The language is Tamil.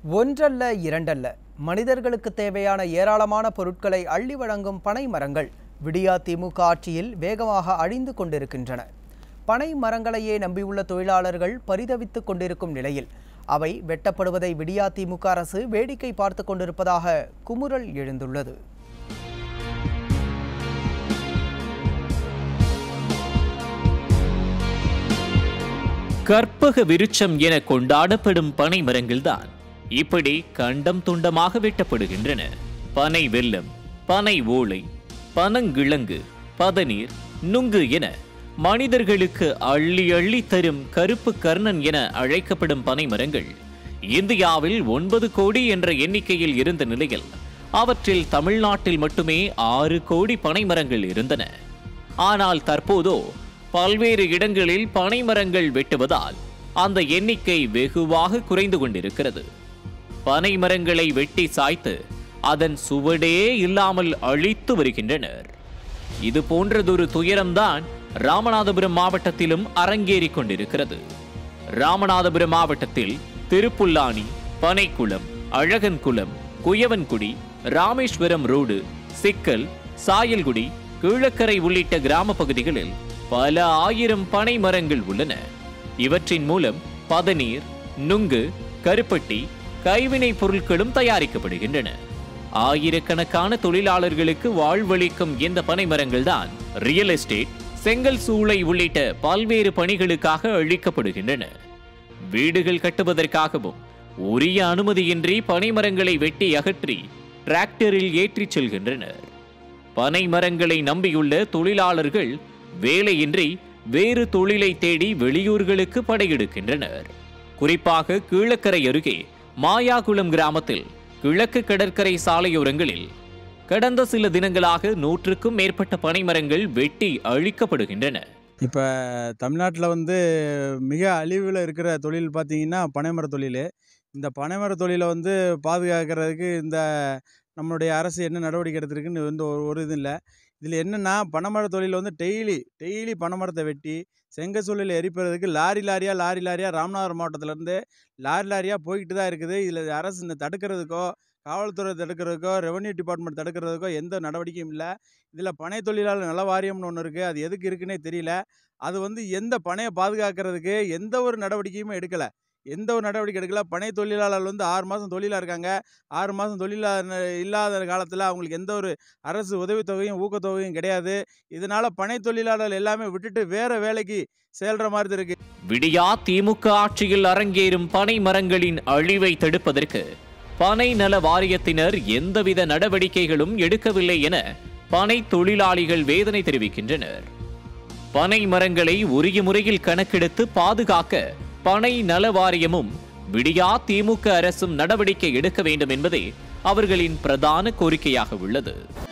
ஒன்றல்ல இரண்டல்ல மனிதர்களுக்கு தேவையான ஏராளமான பொருட்களை அள்ளி வழங்கும் பனை மரங்கள் விடியா திமுக ஆட்சியில் வேகமாக அழிந்து கொண்டிருக்கின்றன பனை மரங்களையே நம்பியுள்ள தொழிலாளர்கள் பரிதவித்துக் கொண்டிருக்கும் நிலையில் அவை வெட்டப்படுவதை விடியா திமுக அரசு வேடிக்கை பார்த்து கொண்டிருப்பதாக குமுறல் எழுந்துள்ளது கற்பக விருட்சம் என கொண்டாடப்படும் பனை மரங்கள்தான் இப்படி கண்டம் துண்டமாக வெட்டப்படுகின்றன பனை வெல்லம் பனை ஓலை பனங்கிழங்கு பதநீர் நுங்கு என மனிதர்களுக்கு அள்ளி அள்ளி தரும் கருப்பு கர்ணன் என அழைக்கப்படும் பனை மரங்கள் இந்தியாவில் ஒன்பது கோடி என்ற எண்ணிக்கையில் இருந்த நிலையில் அவற்றில் தமிழ்நாட்டில் மட்டுமே ஆறு கோடி பனை மரங்கள் இருந்தன ஆனால் தற்போதோ பல்வேறு இடங்களில் பனை மரங்கள் வெட்டுவதால் அந்த எண்ணிக்கை வெகுவாக குறைந்து கொண்டிருக்கிறது பனை மரங்களை வெட்டி சாய்த்து அதன் சுவடே இல்லாமல் அழித்து வருகின்றனர் இது போன்றதொரு துயரம்தான் ராமநாதபுரம் மாவட்டத்திலும் அரங்கேறிக் கொண்டிருக்கிறது ராமநாதபுரம் மாவட்டத்தில் திருப்புல்லானி பனைக்குளம் அழகன்குளம் குயவன்குடி ராமேஸ்வரம் ரோடு சிக்கல் சாயல்குடி கீழக்கரை உள்ளிட்ட கிராம பகுதிகளில் பல ஆயிரம் பனை மரங்கள் உள்ளன இவற்றின் மூலம் பதநீர் நுங்கு கருப்பட்டி கைவினைப் பொருட்களும் தயாரிக்கப்படுகின்றன ஆயிரக்கணக்கான தொழிலாளர்களுக்கு வாழ்வளிக்கும் இந்த பனை மரங்கள் தான் ரியல் எஸ்டேட் செங்கல் சூளை உள்ளிட்ட பல்வேறு பணிகளுக்காக அழிக்கப்படுகின்றன வீடுகள் கட்டுவதற்காகவும் உரிய அனுமதியின்றி பனைமரங்களை வெட்டி அகற்றி டிராக்டரில் ஏற்றிச் செல்கின்றனர் பனை மரங்களை நம்பியுள்ள தொழிலாளர்கள் வேலையின்றி வேறு தொழிலை தேடி வெளியூர்களுக்கு படையெடுக்கின்றனர் குறிப்பாக கீழக்கரை அருகே மாயாகுளம் கிராமத்தில் கிழக்கு கடற்கரை சாலையோரங்களில் கடந்த சில தினங்களாக நூற்றுக்கும் மேற்பட்ட பனைமரங்கள் வெட்டி அழிக்கப்படுகின்றன இப்போ தமிழ்நாட்டில் வந்து மிக அழிவில் இருக்கிற தொழில் பார்த்தீங்கன்னா பனைமர தொழில் இந்த பனைமர தொழிலை வந்து பாதுகாக்கிறதுக்கு இந்த நம்மளுடைய அரசு என்ன நடவடிக்கை எடுத்திருக்குன்னு வந்து ஒரு ஒரு இது இல்லை இதில் என்னென்னா பனைமர தொழில் வந்து டெய்லி டெய்லி பனைமரத்தை வெட்டி செங்கசூழலில் எரிப்பதற்கு லாரி லாரியாக லாரி லாரியாக ராமநாதபுரம் மாவட்டத்திலேருந்து லாரி லாரியாக போய்கிட்டு தான் இருக்குது இதில் அரசு இந்த தடுக்கிறதுக்கோ காவல்துறை தடுக்கிறதுக்கோ ரெவன்யூ டிபார்ட்மெண்ட் தடுக்கிறதுக்கோ எந்த நடவடிக்கையும் இல்லை இதில் பனை தொழிலாளர் நல வாரியம்னு ஒன்று இருக்குது அது எதுக்கு இருக்குன்னே தெரியல அது வந்து எந்த பனையை பாதுகாக்கிறதுக்கு எந்த ஒரு நடவடிக்கையுமே எடுக்கலை எந்த ஒரு நடவடிக்கை எடுக்கல பனை தொழிலாளர் வந்து ஆறு மாதம் தொழிலாக இருக்காங்க ஆறு மாதம் தொழிலாளர் இல்லாத காலத்தில் அவங்களுக்கு எந்த ஒரு அரசு உதவித்தொகையும் ஊக்கத்தொகையும் கிடையாது இதனால் பனை தொழிலாளர் எல்லாமே விட்டுட்டு வேறு வேலைக்கு செல்ற மாதிரி இருக்கு விடியா திமுக ஆட்சியில் அரங்கேறும் பனை மரங்களின் அழிவை தடுப்பதற்கு பனை நல வாரியத்தினர் எந்தவித நடவடிக்கைகளும் எடுக்கவில்லை என பனை தொழிலாளிகள் வேதனை தெரிவிக்கின்றனர் பனை மரங்களை உரிய முறையில் கணக்கெடுத்து பாதுகாக்க பனை நல வாரியமும் விடியா திமுக அரசும் நடவடிக்கை எடுக்க வேண்டும் என்பதே அவர்களின் பிரதான கோரிக்கையாக உள்ளது